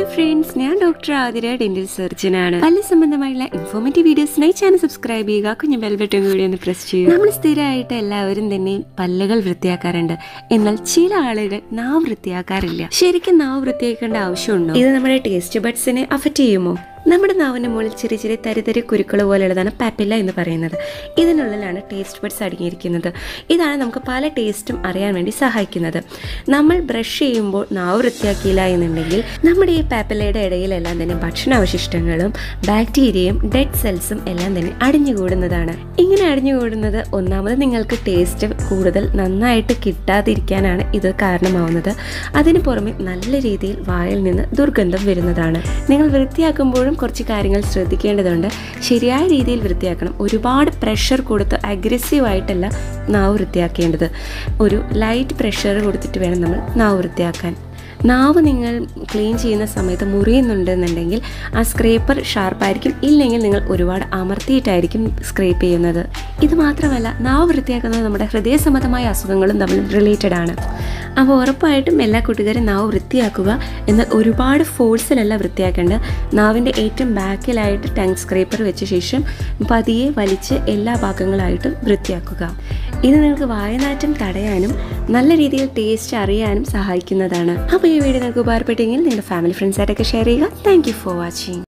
friends ഞാൻ doctor Athira dental surgeon ആണ് പല്ല് സംബന്ധമായുള്ള ഇൻഫോർമേറ്റീവ് വീഡിയോസിനായി ചാനൽ സബ്സ്ക്രൈബ് ചെയ്യുക കുഞ്ഞു ബെൽ ബട്ടൺ കൂടി ഒന്ന് പ്രസ് ചെയ്യുക നമ്മൾ സ്ഥിരമായിട്ട് എല്ലാവരും തന്നെ പല്ലുകൾ വൃത്തിയാക്കാറുണ്ട് എന്നാൽ ചില ആളുകൾ നാവ് വൃത്തിയാക്കാറില്ല ശരിക്കും നാവ് വൃത്തിയാക്കേണ്ട ആവശ്യമുണ്ടോ ഇത് നമ്മുടെ ടേസ്റ്റ് ബഡ്സിനെ അഫക്റ്റ് ചെയ്യുമോ നമ്മുടെ നാവിന് മുകളിൽ ചെറിയ ചെറിയ തരിതരി കുരുക്കൾ പോലെയുള്ളതാണ് പാപ്പില്ല എന്ന് പറയുന്നത് ഇതിനുള്ളിലാണ് ടേസ്റ്റ് ബഡ്സ് അടങ്ങിയിരിക്കുന്നത് ഇതാണ് നമുക്ക് പല ടേസ്റ്റും അറിയാൻ വേണ്ടി സഹായിക്കുന്നത് നമ്മൾ ബ്രഷ് ചെയ്യുമ്പോൾ നാവ് വൃത്തിയാക്കിയില്ല എന്നുണ്ടെങ്കിൽ നമ്മുടെ ഈ പാപ്പില്ലയുടെ ഇടയിലെല്ലാം തന്നെ ഭക്ഷണാവശിഷ്ടങ്ങളും ബാക്ടീരിയയും ഡെഡ് സെൽസും എല്ലാം തന്നെ അടിഞ്ഞുകൂടുന്നതാണ് ഇങ്ങനെ അടിഞ്ഞുകൂടുന്നത് ഒന്നാമത് നിങ്ങൾക്ക് ടേസ്റ്റ് കൂടുതൽ നന്നായിട്ട് കിട്ടാതിരിക്കാനാണ് ഇത് കാരണമാവുന്നത് അതിന് പുറമെ നല്ല രീതിയിൽ വായിൽ നിന്ന് ദുർഗന്ധം വരുന്നതാണ് നിങ്ങൾ വൃത്തിയാക്കുമ്പോഴും കുറച്ച് കാര്യങ്ങൾ ശ്രദ്ധിക്കേണ്ടതുണ്ട് ശരിയായ രീതിയിൽ വൃത്തിയാക്കണം ഒരുപാട് പ്രഷർ കൊടുത്ത് അഗ്രസീവായിട്ടല്ല നാവ് വൃത്തിയാക്കേണ്ടത് ഒരു ലൈറ്റ് പ്രഷർ കൊടുത്തിട്ട് വേണം നമ്മൾ നാവ് വൃത്തിയാക്കാൻ നാവ് നിങ്ങൾ ക്ലീൻ ചെയ്യുന്ന സമയത്ത് മുറിയുന്നുണ്ടെന്നുണ്ടെങ്കിൽ ആ സ്ക്രേപ്പർ ഷാർപ്പായിരിക്കും ഇല്ലെങ്കിൽ നിങ്ങൾ ഒരുപാട് അമർത്തിയിട്ടായിരിക്കും സ്ക്രേപ്പ് ചെയ്യുന്നത് ഇത് മാത്രമല്ല നാവ് വൃത്തിയാക്കുന്നത് നമ്മുടെ ഹൃദയ സംബന്ധമായ അസുഖങ്ങളും തമ്മിൽ റിലേറ്റഡ് ആണ് അപ്പോൾ ഉറപ്പായിട്ടും എല്ലാ കൂട്ടുകാരും നാവ് വൃത്തിയാക്കുക എന്നാൽ ഒരുപാട് ഫോഴ്സിലല്ല വൃത്തിയാക്കേണ്ടത് നാവിൻ്റെ ഏറ്റവും ബാക്കിലായിട്ട് ടങ് സ്ക്രേപ്പർ വെച്ച ശേഷം പതിയെ വലിച്ച് എല്ലാ ഭാഗങ്ങളായിട്ടും വൃത്തിയാക്കുക ഇത് നിങ്ങൾക്ക് വായനാറ്റം തടയാനും നല്ല രീതിയിൽ ടേസ്റ്റ് അറിയാനും സഹായിക്കുന്നതാണ് അപ്പോൾ ഈ വീഡിയോ നിങ്ങൾക്ക് ഉപകാരപ്പെട്ടെങ്കിൽ നിങ്ങളുടെ ഫാമിലി ഫ്രണ്ട്സായിട്ടൊക്കെ ഷെയർ ചെയ്യുക താങ്ക് യു ഫോർ വാച്ചിങ്